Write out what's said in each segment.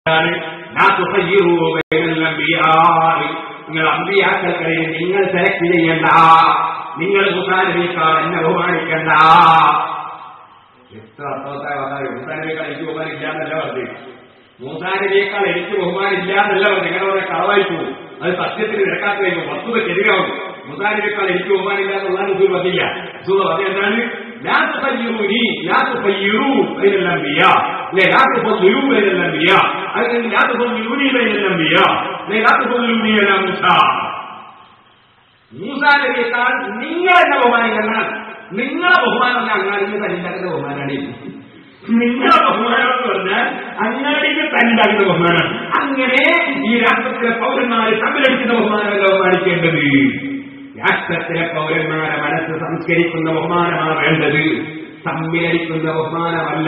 നിങ്ങൾ അമ്പിയാക്കൾക്കിടയിൽ നിങ്ങൾ സെലക്ട് ചെയ്യണ്ട നിങ്ങൾ മുസാനബിയേക്കാൾ എന്നെ ബഹുമാനിക്കണ്ട എത്ര അർത്ഥവത്തായ വാദാണ് മൂസാനബിയേക്കാൾ എനിക്ക് ബഹുമാനില്ല എന്നല്ല പറഞ്ഞു മൂസാനബിയേക്കാൾ എനിക്ക് ബഹുമാനില്ല എന്നല്ല പറഞ്ഞു നിങ്ങളുടെ കളവായി പോകും അത് സത്യത്തിന് നിരക്കാത്ത കഴിയുമ്പോൾ വസ്തുതക്കെതിരാവും മൂസാനബിയേക്കാൾ എനിക്ക് ബഹുമാനില്ല എന്നുള്ള ഉസൂൽ പറ്റില്ല ഉസൂൽ പറഞ്ഞ എന്താണ് لا تخيروني لا تخيروا بين الانبياء لا لا تفضلوا بين الانبياء أيضا لا تفضلوني بين الانبياء لا لا تفضلوني على موسى മൂസാ നബിയേക്കാൾ നിങ്ങൾ എന്നെ ബഹുമാനിക്കണം നിങ്ങളെ ബഹുമാനം പറഞ്ഞാൽ അങ്ങാടിക്ക് തനിണ്ടാക്കുന്ന ബഹുമാനാണ് നിങ്ങളെ ബഹുമാനം എന്ന് പറഞ്ഞാൽ അങ്ങാടിക്ക് തനിണ്ടാക്കുന്ന ബഹുമാനം അങ്ങനെ ഈ രാഷ്ട്രത്തിലെ പൗരന്മാര് തമ്മിലടിക്കുന്ന ബഹുമാനമല്ല ബഹുമാനിക്കേണ്ടത് രാഷ്ട്രത്തിലെ പൗരന്മാരെ മനസ്സ് സംസ്കരിക്കുന്ന ബഹുമാനമാണ് വേണ്ടത് തമ്മിലടിക്കുന്ന ബഹുമാനമല്ല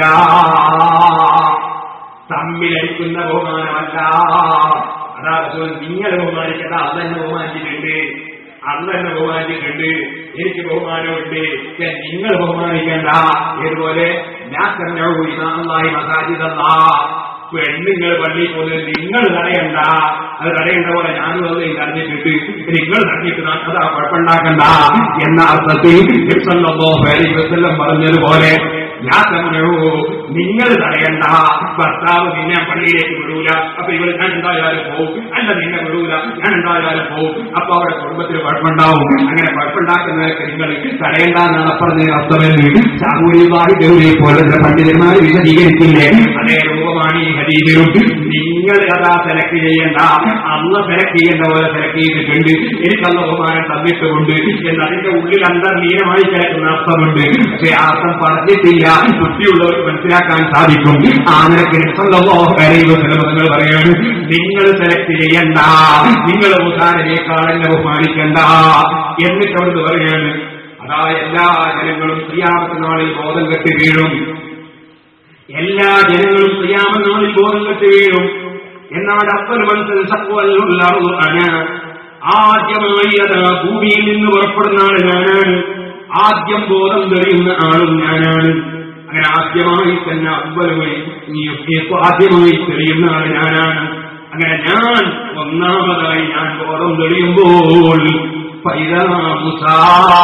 തമ്മിലടിക്കുന്ന ബഹുമാനമല്ല അതാ റസൂൽ നിങ്ങളെ ബഹുമാനിക്കണ്ട അതെന്നെ ബഹുമാനിച്ചിട്ടുണ്ട് അന്നെന്നെ ബഹുമാനിച്ചിട്ടുണ്ട് എനിക്ക് ബഹുമാനമുണ്ട് പക്ഷെ നിങ്ങൾ ബഹുമാനിക്കണ്ട ഇതുപോലെ ഞാനല്ലായി മസാജിദല്ല പെണ്ണുങ്ങൾ പള്ളിയിൽ പോകുന്നത് നിങ്ങൾ തടയണ്ട അത് തടയേണ്ട പോലെ ഞാനും അത് തടഞ്ഞിട്ടുണ്ട് നിങ്ങൾ തടഞ്ഞിട്ട് അതാ കുഴപ്പമുണ്ടാക്കണ്ട എന്ന അർത്ഥത്തിൽ വസല്ലം പറഞ്ഞതുപോലെ ഞാൻ നിങ്ങൾ തടയണ്ട ഭർത്താവ് നിന്നെ പള്ളിയിലേക്ക് വിടൂല അപ്പൊ ഇവർ ഞാൻ എന്തായാലും പോകും അല്ല നിന്നെ വിടൂല ഞാൻ എന്തായാലും പോകും അപ്പൊ അവിടെ കുടുംബത്തിൽ കുഴപ്പമുണ്ടാവും അങ്ങനെ കുഴപ്പമുണ്ടാക്കുന്നവരൊക്കെ നിങ്ങൾ തടയണ്ട എന്നാണ് പറഞ്ഞ അർത്ഥമെന്ന് സാമൂഹികമായി ഗൗരിയെ പോലുള്ള പണ്ഡിതന്മാർ വിശദീകരിക്കില്ലേ അതേ രൂപമാണ് ഈ ഹരീതിലും നിങ്ങൾ അതാ സെലക്ട് ചെയ്യേണ്ട അന്ന് സെലക്ട് ചെയ്യേണ്ട പോലെ സെലക്ട് ചെയ്തിട്ടുണ്ട് എനിക്കല്ല ബഹുമാനം തന്നിട്ടുമുണ്ട് എന്ന് അതിന്റെ ഉള്ളിൽ അന്തർലീനമായി കിടക്കുന്ന അർത്ഥമുണ്ട് പക്ഷെ ആ അർത്ഥം പറഞ്ഞിട്ടില്ല ബുദ്ധിയുള്ളവർക്ക് മനസ്സിലാക്കാൻ സാധിക്കും ആ നിരക്ക് നിങ്ങൾ പറയാണ് നിങ്ങൾ സെലക്ട് ചെയ്യണ്ട നിങ്ങൾ ഉദാഹരണേക്കാൾ എന്നെ ബഹുമാനിക്കണ്ട എന്നിട്ട് അവിടുന്ന് പറയാണ് അതാ എല്ലാ ജനങ്ങളും ക്രിയാമത്ത നാളിൽ ബോധം കെട്ടി വീഴും എല്ലാ ജനങ്ങളും ക്രിയാമത്ത നാളിൽ ബോധം കെട്ടി വീഴും എന്നാൽ അപ്പൽ മനസ്സിലുള്ള ആദ്യമായി അത് ഭൂമിയിൽ നിന്ന് പുറപ്പെടുന്ന ആള് ഞാനാണ് ആദ്യം ബോധം തെളിയുന്ന ആളും ഞാനാണ് അങ്ങനെ ആദ്യമായി തന്നെ അബ്ബലുമായി ആദ്യമായി തെളിയുന്ന ആള് ഞാനാണ് അങ്ങനെ ഞാൻ ഒന്നാമതായി ഞാൻ ബോധം തെളിയുമ്പോൾ പൈതാ മുസാ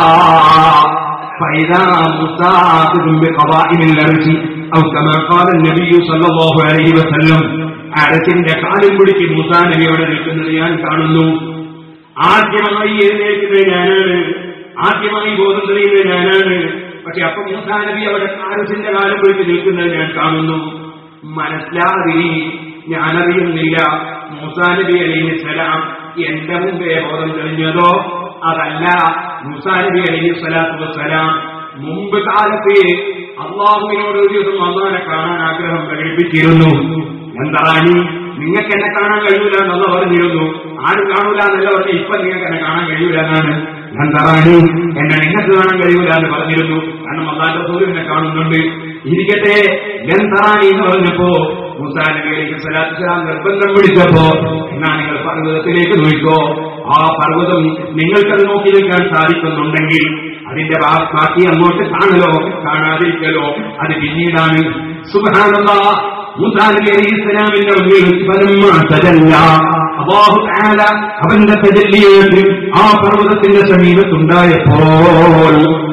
പൈതാ മുസാ ബിഖവാഇമിൽ അർജി ഔ കമാ ഖാല നബി സല്ലല്ലാഹു അലൈഹി വസല്ലം അരസിന്റെ കാലും പിടിച്ച് മുസാ നബി അവിടെ നിൽക്കുന്നത് ഞാൻ കാണുന്നു ആദ്യമായി എഴുന്നേൽക്കുന്നത് ഞാനാണ് ആദ്യമായി ബോധം തെളിയുന്നത് ഞാനാണ് പക്ഷെ അപ്പൊ മൂസാ നബി അവിടെ കാരസിന്റെ കാലം പിടിച്ച് നിൽക്കുന്നത് ഞാൻ കാണുന്നു മനസ്സിലാതി ഞാനറിയുന്നില്ല മൂസാ നബി അലൈഹി സ്വലാം എന്റെ മുമ്പേ ബോധം തെളിഞ്ഞതോ അതല്ല മൂസാ നബി അലൈഹി സ്വലാത്തു വസ്സലാം മുമ്പ് കാലത്ത് അള്ളാഹുവിനോട് ഒരു ദിവസം അള്ളാനെ കാണാൻ ആഗ്രഹം പ്രകടിപ്പിച്ചിരുന്നു എന്താണ് നിങ്ങൾക്ക് എന്നെ കാണാൻ കഴിയൂല എന്നുള്ള പറഞ്ഞിരുന്നു ആരും കാണൂല എന്നല്ല പറഞ്ഞ് ഇപ്പൊ നിങ്ങൾക്ക് എന്നെ കാണാൻ കഴിയൂല എന്നാണ് എന്താണ് എന്നെ നിങ്ങൾക്ക് കാണാൻ കഴിയൂല എന്ന് പറഞ്ഞിരുന്നു കാരണം അള്ളാന്റെ സൂര്യൻ എന്നെ കാണുന്നുണ്ട് ഇരിക്കട്ടെ ഗന്ധറാണി എന്ന് പറഞ്ഞപ്പോ മൂസാ നബിയിലേക്ക് സലാത്തു നിർബന്ധം പിടിച്ചപ്പോ എന്നാ നിങ്ങൾ പർവ്വതത്തിലേക്ക് നോക്കിക്കോ ആ പർവ്വതം നിങ്ങൾക്കത് നോക്കി നിൽക്കാൻ സാധിക്കുന്നുണ്ടെങ്കിൽ അതിന്റെ ബാക്കി അങ്ങോട്ട് കാണലോ കാണാതിരിക്കലോ അത് പിന്നീടാണ് സുബാനന്ദ മൂസാ നബി അലൈഹി ഇസ്ലാമിന്റെ മുന്നിൽ തജല്ല അള്ളാഹു തആല അവന്റെ തജല്ലിയോട് ആ പർവ്വതത്തിന്റെ സമീപത്തുണ്ടായപ്പോൾ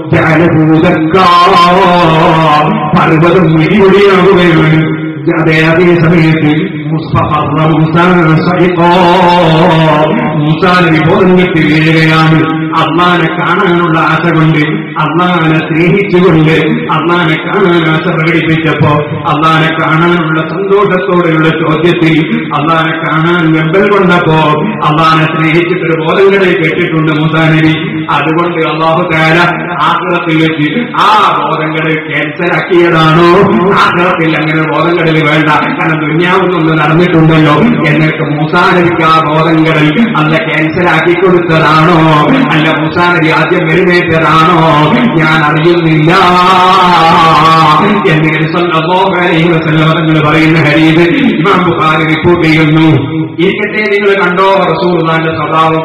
പർവ്വതം ഇടിപൊടിയാവുകയാണ് അതേ അതേ സമയത്ത് മൂസാനബി ബോധം കെട്ടി വീഴുകയാണ് അള്ളാനെ കാണാനുള്ള ആശ കൊണ്ട് അള്ളാനെ സ്നേഹിച്ചുകൊണ്ട് അള്ളാനെ കാണാൻ ആശ പ്രകടിപ്പിച്ചപ്പോ അള്ളാനെ കാണാനുള്ള സന്തോഷത്തോടെയുള്ള ചോദ്യത്തിൽ അള്ളാനെ കാണാൻ വെമ്പൽ കൊണ്ടപ്പോ അള്ളാനെ സ്നേഹിച്ചിട്ടൊരു ബോധം കടയിൽ കേട്ടിട്ടുണ്ട് മൂസാനബി അതുകൊണ്ട് അള്ളാഹു കാല ആഗ്രഹത്തിൽ വെച്ച് ആ ബോധം കടയിൽ ക്യാൻസർ ആക്കിയതാണോ ആഗ്രഹത്തിൽ അങ്ങനെ ബോധം കടൽ വേണ്ട കാരണം ദുന്യാവുന്നൊന്ന് നടന്നിട്ടുണ്ടല്ലോ എന്നിട്ട് മൂസാനബിക്ക് ആ ബോധം കടൽ അല്ല ക്യാൻസർ ആക്കി കൊടുത്തതാണോ അല്ല മൂസാനബി ആദ്യം വരുന്നേറ്റതാണോ ഞാൻ അറിയുന്നില്ല എന്നിങ്ങനെ നിങ്ങൾ പറയുന്ന ഹരീത് ഇമാം ബുഖാരി റിപ്പോർട്ട് ചെയ്യുന്നു ഇരിക്കട്ടെ നിങ്ങൾ കണ്ടോ റസൂർദാന്റെ സ്വഭാവം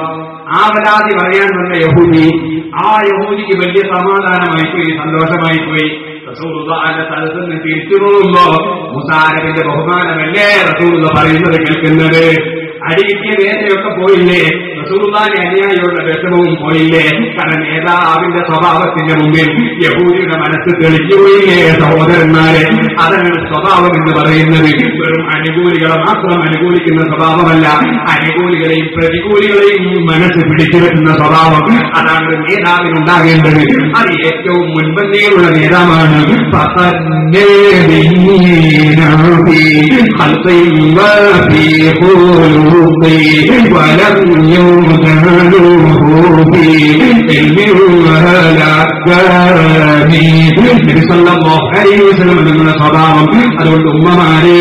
ആവലാതി പറയാൻ വന്ന യഹൂദി ആ യഹൂദിക്ക് വലിയ സമാധാനമായി പോയി സന്തോഷമായി പോയി റസൂലുള്ളാഹിന്റെ സദസ്സിൽ നിന്ന് തിരിച്ചു പോകുമ്പോ മുസാരബിന്റെ ബഹുമാനമല്ലേ റസൂലുള്ള പറയുന്നത് കേൾക്കുന്നത് അടിയിട്ടിയ നേരെയൊക്കെ പോയില്ലേ റസൂലുള്ളാഹി അനുയായികളുടെ വിഷമവും പോയില്ലേ കാരണം നേതാവിന്റെ സ്വഭാവത്തിന്റെ മുമ്പിൽ യഹൂദിയുടെ മനസ്സ് തെളിഞ്ഞു പോയില്ലേ സഹോദരന്മാരെ അതാണ് സ്വഭാവം എന്ന് പറയുന്നത് വെറും അനുകൂലികളെ മാത്രം അനുകൂലിക്കുന്ന സ്വഭാവമല്ല അനുകൂലികളെയും പ്രതികൂലികളെയും മനസ്സ് പിടിച്ചു വെക്കുന്ന സ്വഭാവം അതാണ് ഒരു നേതാവിനുണ്ടാകേണ്ടത് അത് ഏറ്റവും മുൻപന്തിയിലുള്ള നേതാവാണ് ولم يمتنوه في علم ولا كرم നബി സല്ലല്ലാഹു അലൈഹി വസല്ലം നിങ്ങളുടെ സ്വഭാവം അതുകൊണ്ട് ഉമ്മമാരെ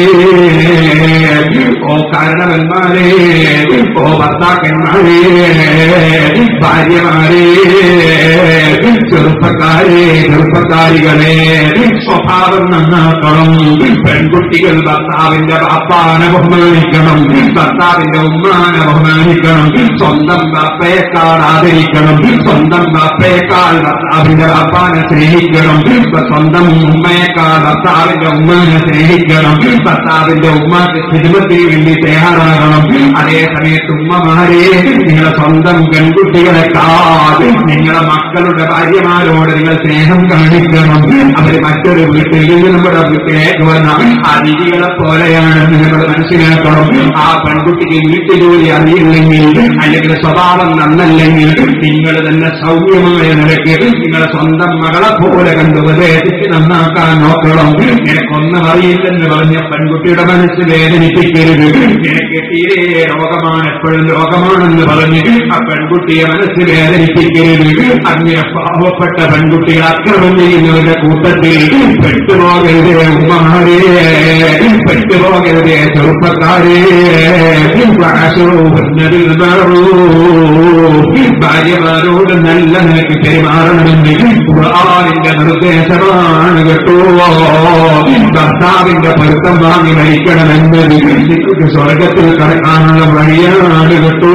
ഓ കാരണവന്മാരെ ഓ ഭർത്താക്കന്മാരെ ഭാര്യമാരെ ചെറുപ്പക്കാരെ ചെറുപ്പക്കാരികളെ സ്വഭാവം നന്നാക്കണം പെൺകുട്ടികൾ ഭർത്താവിന്റെ ബാപ്പാനെ ബഹുമാനിക്കണം ഭർത്താവിന്റെ ഉമ്മാനെ ബഹുമാനിക്കണം സ്വന്തം ബാപ്പയെക്കാൾ ആദരിക്കണം സ്വന്തം ബാപ്പയെക്കാൾ ഭർത്താവിന്റെ ബാപ്പാനെ സ്നേഹിക്കണം സ്വന്തം ഉമ്മയെക്കാൾ ഭർത്താവിന്റെ ഉമ്മാനെ സ്നേഹിക്കണം ഭർത്താവിന്റെ ഉമ്മാക്ക് ഹിദ്മത്തിന് വേണ്ടി തയ്യാറാകണം അതേ സമയത്ത് ഉമ്മമാരെ നിങ്ങളുടെ സ്വന്തം പെൺകുട്ടികളെക്കാൾ നിങ്ങളുടെ മക്കളുടെ ഭാര്യമാരോട് നിങ്ങൾ സ്നേഹം കാണിക്കണം അവർ മറ്റൊരു വീട്ടിൽ നിന്ന് നമ്മുടെ വീട്ടിലേക്ക് വന്ന അതിഥികളെ പോലെയാണെന്ന് നിങ്ങൾ മനസ്സിലാക്കണം ആ പെൺകുട്ടിക്ക് വീട്ടുജോലി അറിയില്ലെങ്കിൽ അല്ലെങ്കിൽ സ്വഭാവം നന്നല്ലെങ്കിൽ നിങ്ങൾ തന്നെ സൗമ്യമായ നിലയ്ക്ക് നിങ്ങളുടെ സ്വന്തം മകളെ പോലെ കണ്ട് ഉപദേശിച്ച് നന്നാക്കാൻ നോക്കണം നിനക്കൊന്നും അറിയില്ലെന്ന് പറഞ്ഞ പെൺകുട്ടിയുടെ മനസ്സ് വേദനിപ്പിക്കരുത് നിനക്ക് തീരെ രോഗമാണ് എപ്പോഴും രോഗമാണെന്ന് പറഞ്ഞ് ആ പെൺകുട്ടിയെ മനസ്സ് വേദനിപ്പിക്കരുത് അങ്ങനെ പാവപ്പെട്ട പെൺകുട്ടികൾ അക്രമം ചെയ്യുന്നവരുടെ കൂട്ടത്തിൽ പെട്ടുപോകരുതേ ഉമ്മമാരെ പെട്ടുപോകരുതേ ചെറുപ്പക്കാരെ ഭാര്യമാരോട് നല്ല നിലയ്ക്ക് പെരുമാറണമെന്ന് ഖുർആാനിന്റെ നിർദ്ദേശമാണ് കേട്ടോ ഭർത്താവിന്റെ പൊരുത്തം വാങ്ങി മരിക്കണമെന്ന് നിങ്ങൾക്ക് സ്വർഗത്തിൽ കടക്കാനുള്ള വഴിയാണ് കേട്ടോ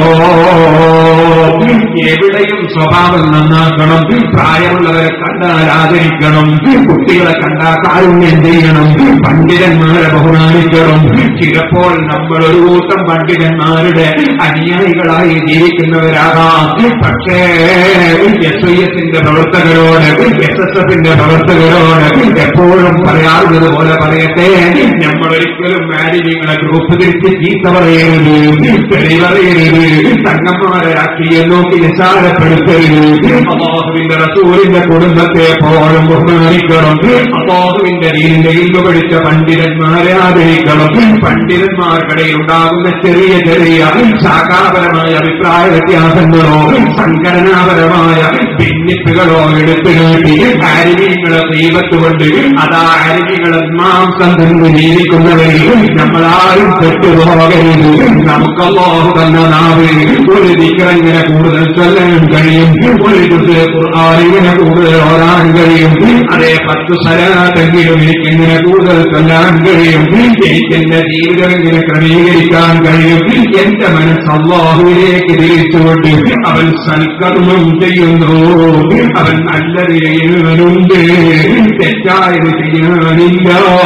എവിടെയും സ്വഭാവം നന്നാക്കണം പ്രായമുള്ളവരെ കണ്ടാൽ ആദരിക്കണം കുട്ടികളെ കണ്ടാൽ കാരുണ്യം ചെയ്യണം പണ്ഡിതന്മാരെ ബഹുമാനിക്കണം ചിലപ്പോൾ നമ്മൾ ഒരു കൂട്ടം പണ്ഡിതന്മാരുടെ അനുയായികളായി ജീവിക്കുന്നവരാകാം പക്ഷേ എസ് ഐ എസിന്റെ പ്രവർത്തകരോട് എസ് എസ് എഫിന്റെ പ്രവർത്തകരോട് എപ്പോഴും പറയാറുള്ളത് പോലെ പറയട്ടെ നമ്മൾ ഒരിക്കലും മാലിന്യങ്ങളെ ഗ്രൂപ്പ് തിരിച്ച് ചീത്ത പറയരുത് തെളി പറയരുത് തങ്ങന്മാരെ രാഷ്ട്രീയം നോക്കി നിസാരപ്പെടുത്തരുത് അള്ളാഹുവിന്റെ റസൂലിന്റെ കുടുംബത്തെ പോലും ബഹുമാനിക്കണം അള്ളാഹുവിന്റെ നീന്റെ ഇൽമ പഠിച്ച പണ്ഡിതന്മാരെ ആദരിക്കണം പണ്ഡിതന്മാർക്കിടയിൽ ഉണ്ടാകുന്ന ചെറിയ ചെറിയ ശാഖാപരമായ അഭിപ്രായ വ്യത്യാസങ്ങളോ സംഘടനാപരമായ ഭിന്നിപ്പുകളോ എടുത്തു നീട്ടി ആരിമീങ്ങളെ ദൈവത്തുകൊണ്ട് അതാ ആരിമികളെ മാംസം നിന്ന് ജീവിക്കുന്നവരിൽ നമ്മളാരും പെട്ടുപോകരുത് നമുക്കല്ലാഹു തന്ന നാവ് ഒരു ദിക്കറങ്ങനെ കൂടുതൽ ചൊല്ലാൻ കഴിയും ഒരു ഖുർആാനിങ്ങനെ കൂടുതൽ ഓരാൻ കഴിയും അതേ പത്ത് സലാത്തെങ്കിലും എനിക്ക് ഇങ്ങനെ കൂടുതൽ ചൊല്ലാൻ കഴിയും എനിക്ക് എന്റെ ജീവിതം ഇങ്ങനെ ക്രമീകരിക്കാൻ കഴിയും എന്റെ മനസ്സ് അള്ളാഹുവിലേക്ക് തിരിച്ചുകൊണ്ട് അവൻ സൽക്കർമ്മം ചെയ്യുന്നു അവൻ നല്ലത് ചെയ്യുന്നവനുണ്ട് തെറ്റായത് ചെയ്യാനില്ല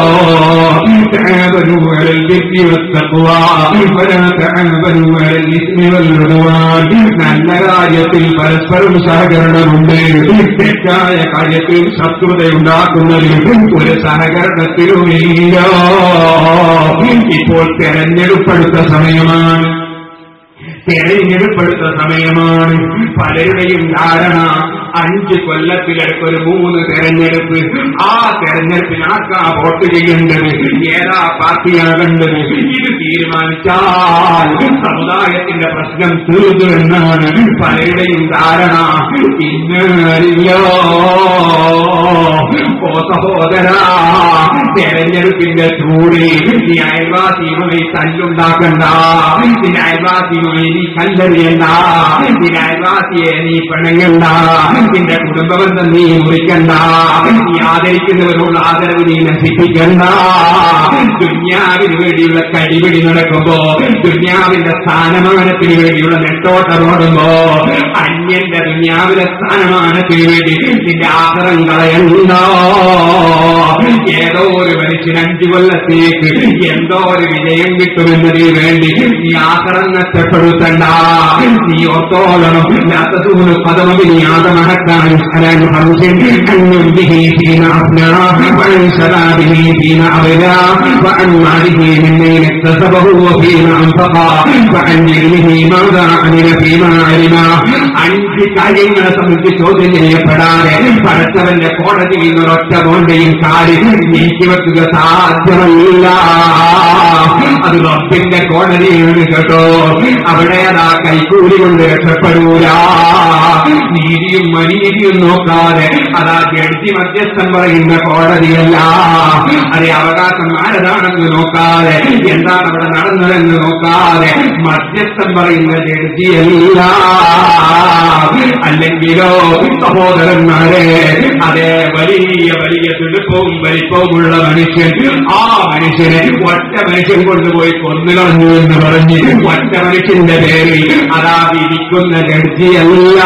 تعاونوا على البر والتقوى ولا تعاونوا على الإثم والعدوان നല്ല കാര്യത്തിൽ പരസ്പരം സഹകരണമുണ്ട് തെറ്റായ കാര്യത്തിൽ ശത്രുതയുണ്ടാക്കുന്നതിൽ ഒരു സഹകരണത്തിലുമില്ല ഇപ്പോൾ തെരഞ്ഞെടുപ്പെടുത്ത സമയമാണ് തെരഞ്ഞെടുപ്പെടുത്ത സമയമാണ് പലരുടെയും ധാരണ അഞ്ച് കൊല്ലത്തിലടുത്തൊരു മൂന്ന് തെരഞ്ഞെടുപ്പ് ആ തെരഞ്ഞെടുപ്പിൽ ആർക്കാ വോട്ട് ചെയ്യേണ്ടത് ഏതാ പാർട്ടിയാകേണ്ടത് ഇത് തീരുമാനിച്ചാൽ സമുദായത്തിന്റെ പ്രശ്നം തീർന്നു എന്നാണ് പലരുടെയും ധാരണ ഇന്നറിയോ ഓ സഹോദര തെരഞ്ഞെടുപ്പിന്റെ ചൂടിൽ നീ അയൽവാസിയുമായി തല്ലുണ്ടാക്കണ്ട നിന്റെ അയൽവാസിയുമായി നീ കല്ലെറിയണ്ട നിന്റെ അയൽവാസിയെ നീ പിണങ്ങണ്ട നിന്റെ കുടുംബബന്ധം നീ മുറിക്കണ്ട നീ ആദരിക്കുന്നവരോട് ആദരവ് നീ നശിപ്പിക്കണ്ട ദുന്യാവിന് വേണ്ടിയുള്ള കടിപിടി നടക്കുമ്പോ ദുന്യാവിന്റെ സ്ഥാനമാനത്തിന് വേണ്ടിയുള്ള നെട്ടോട്ടമോടുമ്പോ അന്യന്റെ ദുന്യാവിലെ സ്ഥാനമാനത്തിന് വേണ്ടി നിന്റെ ആദരം കളയണ്ടോ ഏതോ ഒരു മനുഷ്യൻ അഞ്ചു കൊല്ലത്തേക്ക് എന്തോ ഒരു വിജയം കിട്ടുമെന്നതിന് വേണ്ടി നീ ആദരം നഷ്ടപ്പെടുത്തണ്ട നീ ഓർത്തോളണം ലാത്തൂന് പദമി ആദമഹക്കാൻ സ്ഥലം ഹംസൻ അന്യം ബിഹി ഫീന അബ്നാ വഅൻ ശബാബിഹി ഫീന അബ്നാ വഅൻ മാലിഹി മിന്നൈൻ اكتسبه وفيما أنفقا وعن علمه ماذا عمل فيما علم അഞ്ച് കാര്യങ്ങളെ സംബന്ധിച്ച് ചോദ്യം ചെയ്യപ്പെടാതെ പടച്ചവന്റെ കോടതിയിൽ നിന്നൊരൊറ്റ മോന്റെയും കാര്യം നീക്കിവെക്കുക സാധ്യമല്ല അത് റബ്ബിന്റെ കോടതിയാണ് കേട്ടോ അവിടെ അതാ കൈക്കൂലി കൊണ്ട് രക്ഷപ്പെടൂല നീതിയും അനീതിയും നോക്കാതെ അതാ ജഡ്ജി മധ്യസ്ഥൻ പറയുന്ന കോടതിയല്ല അതെ അവകാശം ആരതാണെന്ന് നോക്കാതെ എന്താണ് അവിടെ നടന്നതെന്ന് നോക്കാതെ മധ്യസ്ഥൻ പറയുന്ന ജഡ്ജിയല്ല അല്ലെങ്കിലോ സഹോദരന്മാരെ അതേ വലിയ വലിയ തുടുപ്പവും വലിപ്പവുമുള്ള മനുഷ്യൻ ആ മനുഷ്യനെ ഒറ്റ മനുഷ്യൻ കൊണ്ടുപോയി കൊന്നുകളഞ്ഞു എന്ന് പറഞ്ഞ് ഒറ്റ മനുഷ്യന്റെ പേരിൽ അതാ വിധിക്കുന്ന ജഡ്ജിയല്ല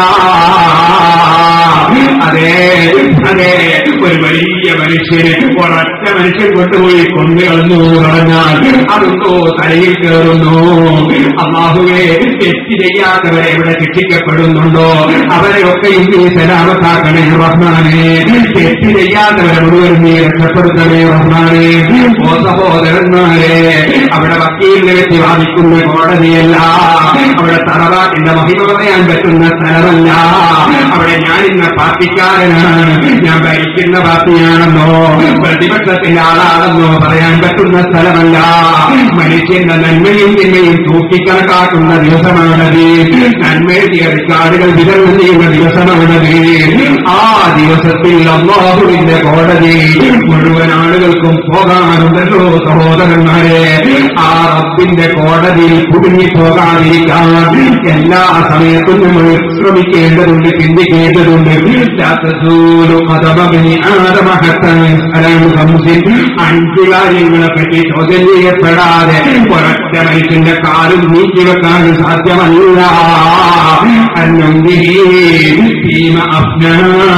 അതെ അതെ ഒരു വലിയ മനുഷ്യന് ഒരൊറ്റ മനുഷ്യൻ കൊണ്ടുപോയി കൊന്നുകളഞ്ഞു എന്ന് പറഞ്ഞാൽ അതെന്തോ തലയിൽ കയറുന്നു അള്ളാഹുവെ തെറ്റ് ചെയ്യാത്തവരെ ഇവിടെ ശിക്ഷിക്കപ്പെടുന്നുണ്ടോ അവരെയൊക്കെയും നീ സലാമത്താക്കണേ റഹ്മാനെ തെറ്റ് ചെയ്യാത്തവരെ മുഴുവൻ നീ രക്ഷപ്പെടുത്തണേ റഹ്മാനെ ഓ സഹോദരന്മാരെ അവിടെ വക്കീലിനെ വെച്ച് വാദിക്കുന്ന കോടതിയല്ല അവിടെ തറവാട്ടിന്റെ മഹിമ പറയാൻ പറ്റുന്ന സ്ഥലമല്ല അവിടെ ഞാൻ ഇന്ന പാർട്ടിക്കാരനാണ് ഞാൻ ഭരിക്കുന്ന പാർട്ടിയാണെന്നോ പ്രതിപക്ഷത്തിന്റെ ആളാണെന്നോ പറയാൻ പറ്റുന്ന സ്ഥലമല്ല മനുഷ്യന്റെ നന്മയും തിന്മയും തൂക്കിക്കണക്കാക്കുന്ന ദിവസമാണത് നന്മയുടെ റിക്കാർഡുകൾ വിതരണം ചെയ്യുന്ന ദിവസമാണത് ആ ദിവസത്തിൽ അള്ളാഹുവിന്റെ കോടതി മുഴുവൻ ആളുകൾക്കും പോകാനുണ്ടല്ലോ സഹോദരന്മാരെ ആ റബ്ബിന്റെ കോടതിയിൽ കുടുങ്ങി പോകാതിരിക്കാൻ എല്ലാ സമയത്തും നമ്മൾ ശ്രമിക്കേണ്ടതുണ്ട് ചിന്തിക്കേണ്ടതുണ്ട് ലാത്തസൂലു ഖദമബിനി ആദമ ഹത്താ യസ്അലു ഖംസിൻ അഞ്ച് കാര്യങ്ങളെ പറ്റി ചോദ്യം ചെയ്യപ്പെടാതെ ഒരൊറ്റ മനുഷ്യന്റെ കാലും നീക്കിവെക്കാൻ സാധ്യമല്ല അന്നൊന്നിഹി ഭീമ അപ്നാ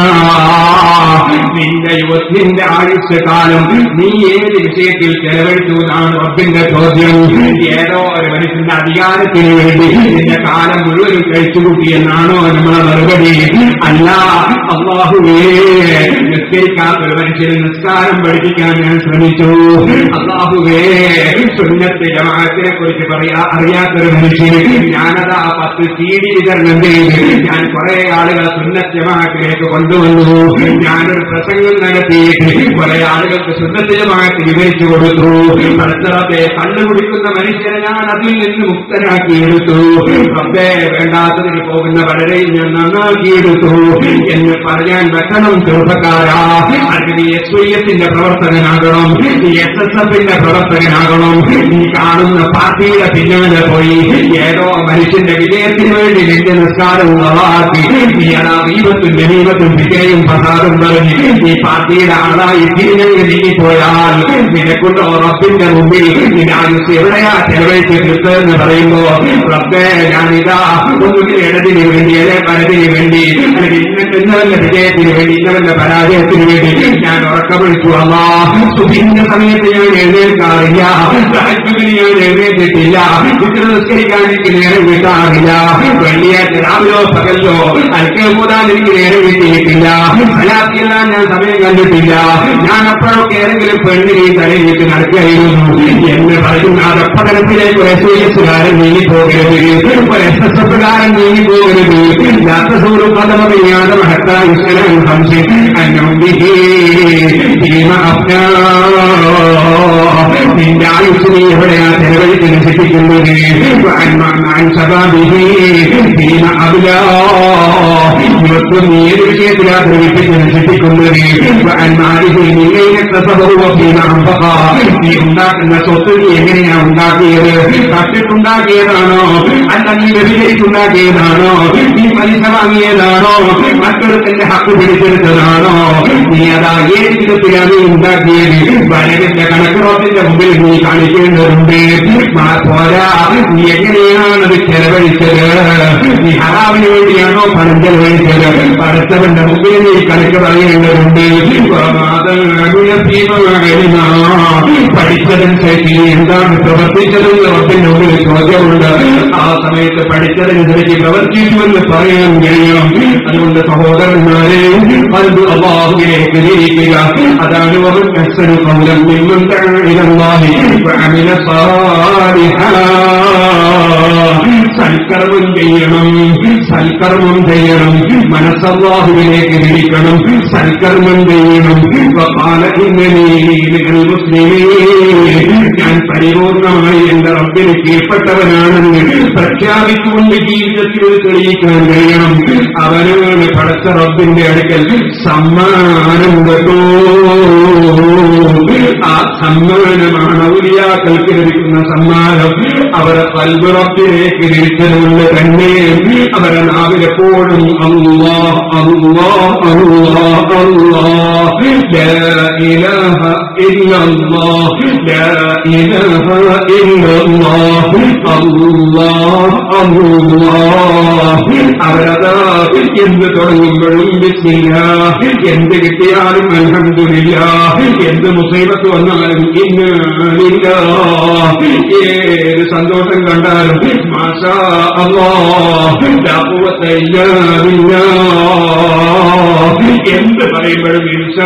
നിന്റെ യുവത്തിന്റെ ആയുഷ്യകാലം നീ ഏത് വിഷയത്തിൽ ചെലവഴിച്ചു എന്നാണ് റബ്ബിന്റെ ചോദ്യം ഏതോ ഒരു മനുഷ്യന്റെ അധികാരത്തിന് വേണ്ടി നിന്റെ കാലം മുഴുവനും കഴിച്ചുകൂട്ടി എന്നാണോ നമ്മളെ മറുപടി അല്ല അള്ളാഹുവേ നിസ്കരിക്കാത്ത ഒരു മനുഷ്യന് നിസ്കാരം പഠിപ്പിക്കാൻ ഞാൻ ശ്രമിച്ചു അള്ളാഹുവേ സുന്നത്തെ ജമാഅത്തിനെ കുറിച്ച് പറയാ അറിയാത്തൊരു മനുഷ്യന് ഞാനതാ പത്ത് സി ഡി വിതരണം ചെയ്ത് ഞാൻ കുറെ ആളുകളെ സുന്നത്ത് ജമാഅത്തിലേക്ക് കൊണ്ടുവന്നു ഞാനൊരു പ്രസംഗം നടത്തിയിട്ട് കുറെ ആളുകൾക്ക് സുന്നത്ത് ജമാഅത്ത് വിവരിച്ചു കൊടുത്തു പരസ്പരത്തെ കണ്ടുപിടിക്കുന്ന മനുഷ്യനെ ഞാൻ അതിൽ നിന്ന് മുക്തനാക്കിയെടുത്തു റബ്ബേ വേണ്ടാത്തതിന് പോകുന്ന പലരെയും ഞാൻ നന്നാക്കിയെടുത്തു എന്ന് പറയാൻ വെക്കണം ചെറുപ്പക്കാരാ അത് നീ എസ് വൈ എസിന്റെ പ്രവർത്തകനാകണം നീ എസ് എസ് എഫിന്റെ പ്രവർത്തകനാകണം നീ കാണുന്ന പാർട്ടിയുടെ പിന്നാലെ പോയി ഏതോ മനുഷ്യന്റെ വിജയത്തിന് വേണ്ടി നിന്റെ നിസ്കാരം ഉളവാക്കി നീ അതാ ദീപത്തും ജനീപത്തും വിജയും പ്രസാദം പറഞ്ഞ് നീ പാർട്ടിയുടെ ആളായി തിരിഞ്ഞെങ്കിൽ നീങ്ങിപ്പോയാൽ നിനക്കുണ്ടോ റബ്ബിന്റെ മുമ്പിൽ നിന്റെ ആയുസ് എവിടെയാ ചെലവഴിച്ച് കിട്ടുമെന്ന് പറയുമ്പോ റബ്ബേ ഞാനിതാ ഒന്നുകിൽ ഇടതിന് വേണ്ടി അല്ലെ പലതിന് വേണ്ടി അല്ലെങ്കിൽ ഇന്ന ഇന്നവന്റെ വിജയത്തിന് വേണ്ടി ഇന്നവന്റെ പരാജയത്തിന് വേണ്ടി ഞാൻ ഉറക്കം വിളിച്ചു അമ്മാ സുഭിന്ന സമയത്ത് ഞാൻ എഴുന്നേൽക്കാറില്ല രാജ്യത്തിന് ഞാൻ എഴുന്നേറ്റിട്ടില്ല ഇത്ര നിസ്കരിക്കാൻ എനിക്ക് നേരം കിട്ടാറില്ല വെള്ളിയാഴ്ച രാവിലോ പകലിലോ അൽക്കൽ കൂടാൻ എനിക്ക് നേരം കിട്ടിയിട്ടില്ല സലാത്തിയെല്ലാം ഞാൻ സമയം കണ്ടിട്ടില്ല ഞാൻ അപ്പോഴൊക്കെ ഏതെങ്കിലും പെണ്ണിനെ തലയിട്ട് നടക്കുകയായിരുന്നു എന്ന് പറയുന്ന അധപ്പതനത്തിലേക്ക് ഒരു എസ് എസുകാരൻ നീങ്ങിപ്പോകരുത് ഒരു എസ് എസ് എഫുകാരൻ നീങ്ങിപ്പോകരുത് യാത്രസൂරු പദമറിയാതെ മഹത്തായ ഇസ്ലാം സംശയം അന്നോണ്ടിഹേ ഭീമ അപ്നാ നിന്റെ ആയുസ് നീ എവിടെയാ ചെലവഴിച്ച് നശിപ്പിക്കുന്നത് സബാബിഹി ഭീമ അബുലാ ഇവർക്ക് നീ ഏത് വിഷയത്തിലാ ധരിപ്പിച്ച് നശിപ്പിക്കുന്നത് നീ ഉണ്ടാക്കുന്ന സ്വത്ത് നീ എങ്ങനെയാ ഉണ്ടാക്കിയത് കഷ്ടിട്ടുണ്ടാക്കിയതാണോ അല്ല നീ വ്യഭിചരിച്ചുണ്ടാക്കിയതാണോ നീ പലിശ വാങ്ങിയതാണോ മറ്റൊരുത്തിന്റെ ഹക്ക് പിടിച്ചെടുത്തതാണോ നീ അതാ ഏത് വിധത്തിലാണ് നീ ഉണ്ടാക്കിയത് വരവിന്റെ കണക്കുറപ്പിന്റെ മുമ്പിൽ നീ കാണിക്കേണ്ടതുണ്ട് മാ പോരാ നീ എങ്ങനെയാണത് ചെലവഴിച്ചത് നീ ഹറാമിന് വേണ്ടിയാണോ പണം ചെലവഴിച്ചത് പടച്ചവന്റെ മുമ്പിൽ നീ കണക്ക് പറയേണ്ടതുണ്ട് പഠിച്ചതനുസരിച്ച് നീ എന്താണ് പ്രവർത്തിച്ചതെന്ന് റബ്ബിന്റെ മുമ്പിൽ ചോദ്യമുണ്ട് ആ സമയത്ത് പഠിച്ചതനുസരിച്ച് പ്രവർത്തിച്ചുവെന്ന് പറയാൻ കഴിയും അതുകൊണ്ട് സഹോദരന്മാരെ പലത് അള്ളാഹുവിലേക്ക് തിരിക്കുക അതാണ് വറും അസ്സനു കൗലം നിന്നും ഇലല്ലാഹി വഅമില സാലിഹാ സൽക്കർമ്മം ചെയ്യണം സൽക്കർമ്മം ചെയ്യണം മനസ്സല്ലാഹുവിലേക്ക് തിരിക്കണം സൽക്കർമ്മം ചെയ്യണം വഖാല ഇന്നനീ മിനൽ മുസ്ലിമീൻ ഞാൻ പരിപൂർണമായി എന്റെ റബ്ബിന് കീഴ്പ്പെട്ടവനാണെന്ന് പ്രഖ്യാപിച്ചുകൊണ്ട് ജീവിതത്തിൽ ഒരു തെളിയിക്കാൻ കഴിയണം അവനാണ് പടച്ച റബ്ബിന്റെ അടുക്കൽ സമ്മാനം കേട്ടോ ആ സമ്മാനമാണ് ഔലിയാക്കൾക്ക് ലഭിക്കുന്ന സമ്മാനം അവരെ കൽബുറപ്പിലേക്ക് തിരിച്ചതുകൊണ്ട് തന്നെ അവരെ നാവിലെപ്പോഴും അല്ലാ അല്ലാ അല്ലാ അല്ലാ ലാ ഇലാഹ ഇല്ലല്ലാഹ് ലാ ഇലാഹ ഇല്ലല്ലാഹ് അല്ലാഹ് അല്ലാഹ് അവരതാ എന്ത് തുടങ്ങുമ്പോഴും ബിസ്മില്ല എന്ത് കിട്ടിയാലും അൽഹംദുലില്ല എന്ത് മുസൈബത്ത് വന്നാലും ഇന്നില്ല ഏത് സന്തോഷം കണ്ടാലും മാഷാ അല്ലാഹ് ലാ ഖുവത ഇല്ലാ ബില്ലാഹ് എന്ത് പറയുമ്പോഴും ഇൻഷാ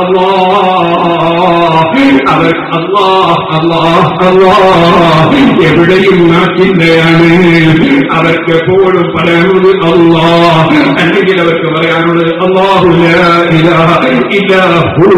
അല്ലാഹ് അവർ അല്ലാഹ് അല്ലാഹ് അല്ലാഹ് എവിടെയും നാട്ടിന്റെയാണ് അവർക്ക് എപ്പോഴും പറയാനുള്ളത് അല്ലാഹ് അല്ലെങ്കിൽ അവർക്ക് പറയാനുള്ളത് അല്ലാഹു ലാ ഇലാഹ ഇല്ലാ ഹൂ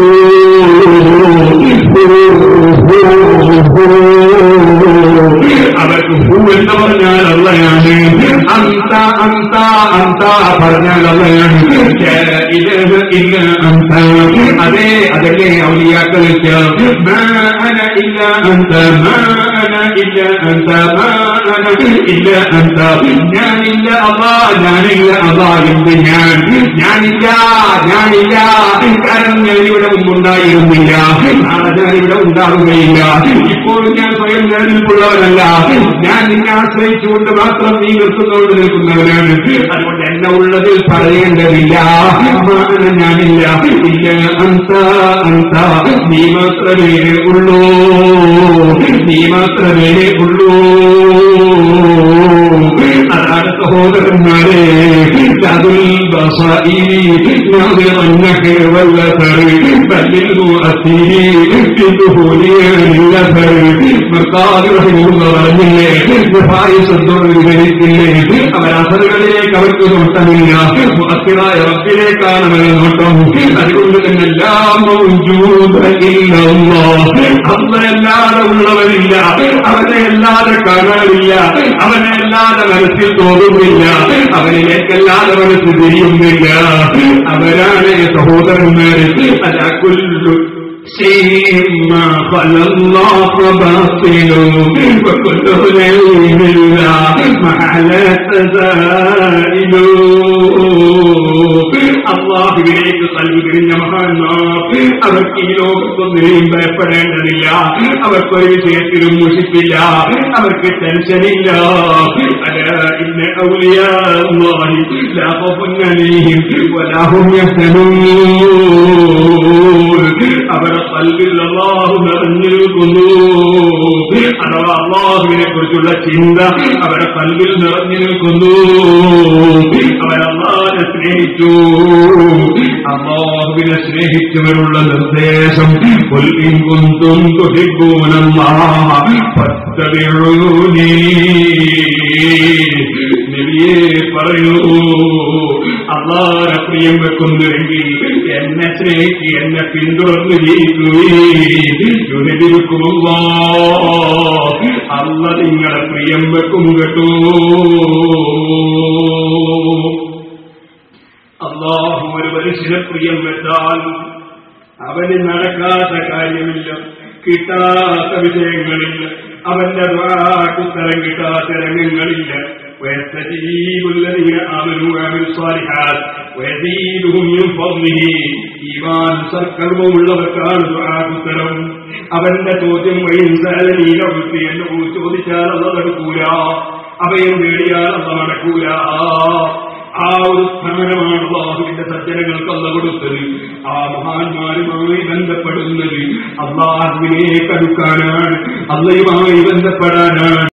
അവർക്ക് ഹൂ എന്ന് പറഞ്ഞാൽ അള്ളയാണ് അന്ത അന്ത അന്ത പറഞ്ഞാൽ അള്ളയാണ് ലാ ഇലാഹ ഇല്ലാ അന്ത അതെ അതല്ലേ ഔലിയാക്കൾക്ക് മാ അന ഇല്ല അന്ത മാ അന ഇല്ല അന്ത മാ അന ഇല്ല അന്ത ഞാനില്ല അള്ളാ ഞാനില്ല അള്ളാ എന്ത് ഞാൻ ഞാനില്ല ഞാനില്ല കാരണം ഞാൻ ഇവിടെ മുമ്പുണ്ടായിരുന്നില്ല നാളെ ഞാൻ ഇവിടെ ഉണ്ടാവുകയില്ല ഇപ്പോൾ ഞാൻ സ്വയം നിലനിൽപ്പുള്ളവനല്ല ഞാൻ നിന്നെ ആശ്രയിച്ചുകൊണ്ട് മാത്രം നീ നിർത്തുന്നോണ്ട് നിൽക്കുന്നവനാണ് അതുകൊണ്ട് എന്നെ ഉള്ളതിൽ പറയേണ്ടതില്ല മാന ഞാനില്ല ഇല്ല അന്ത അന്ത നീ മാത്രമേ ഉള്ളൂ നീ മാത്രമേ ഉള്ളൂ അതാണ് സഹോദരന്മാരെ അതുൽ ബസായിരി നാദിറന്നഹ് വല്ലതറി ബല്ലിൽ അസീരി ഇതുഹൂലിയല്ലതർ മർക്കാദ് റഹിമുള്ള പറഞ്ഞില്ലേ ഫായിസത്തോട് വിവരിച്ചില്ലേ അവർ അസറുകളിലേക്ക് അവർക്ക് നോട്ടമില്ല മുഅത്തിറായ റബ്ബിലേക്കാണ് അവർ നോട്ടം അതുകൊണ്ട് തന്നെ എല്ലാം അവനല്ലാതെ ഉള്ളവരില്ല അവനെ അല്ലാതെ കാണാനില്ല അവനെ അല്ലാതെ മനസ്സിൽ തോന്നുന്നില്ല അവനിലേക്കല്ലാതെ മനസ്സ് തിരിയുന്നില്ല അവരാണ് സഹോദരന്മാര് അതാക്കുല്ലു شيء ما خلى الله باطل وكل علم الله على تزائل അള്ളാഹുവിലേക്ക് കൽവിരിഞ്ഞ മഹാന്മാർ അവർക്ക് ഈ ലോകത്തൊന്നിനെയും ഭയപ്പെടേണ്ടതില്ല അവർക്കൊരു വിഷയത്തിലും മുഷിപ്പില്ല അവർക്ക് ടെൻഷനില്ല അല്ല ഇന്ന് ഔലിയാഹി ലാഭം വലാഹും അവരെ കൽവിൽ അള്ളാഹു നിറഞ്ഞു നിൽക്കുന്നു അഥവാ അള്ളാഹുവിനെ കുറിച്ചുള്ള ചിന്ത അവരെ കൽവിൽ നിറഞ്ഞു നിൽക്കുന്നു അവരല്ലാതെ സ്നേഹിച്ചു അള്ളാഹുവിനെ സ്നേഹിച്ചവരുള്ള നിർദ്ദേശം കൊൽവിങ്കുന്തും തുടിക്കൂനീ നബിയെ പറയൂ അള്ളാഹെ പ്രിയം വെക്കുന്നുവെങ്കിൽ എന്നെ സ്നേഹിച്ച് എന്നെ പിന്തുടർന്ന് ജീവിക്കുകയുമിരിക്കുമല്ലോ അല്ല നിങ്ങളെ പ്രിയം വെക്കും കേട്ടൂ പ്രിയം വെച്ചാൽ അവന് നടക്കാത്ത കാര്യമില്ല കിട്ടാത്ത വിഷയങ്ങളില്ല അവന്റെ ഉത്തരം കിട്ടാത്ത രംഗങ്ങളില്ല ويستجيب الذين آمنوا وعملوا الصالحات ويزيدهم من فضله ഈമാൻ സൽക്കർമ്മമുള്ളവർക്കാണ് ദുആഉത്തരം അവന്റെ ചോദ്യം വൈൻസാലനീലവൃത്തി എന്ന് ചോദിച്ചാൽ അത് നടക്കൂല അഭയം നേടിയാൽ അത് നടക്കൂല ആ ഒരു സ്ഥാനമാണ് അള്ളാഹുവിന്റെ സജ്ജനങ്ങൾക്ക് അല്ല കൊടുത്തത് ആ മഹാന്മാരുമായി ബന്ധപ്പെടുന്നത് അള്ളാഹുവിനെ കടുക്കാനാണ് അള്ളയുമായി ബന്ധപ്പെടാനാണ്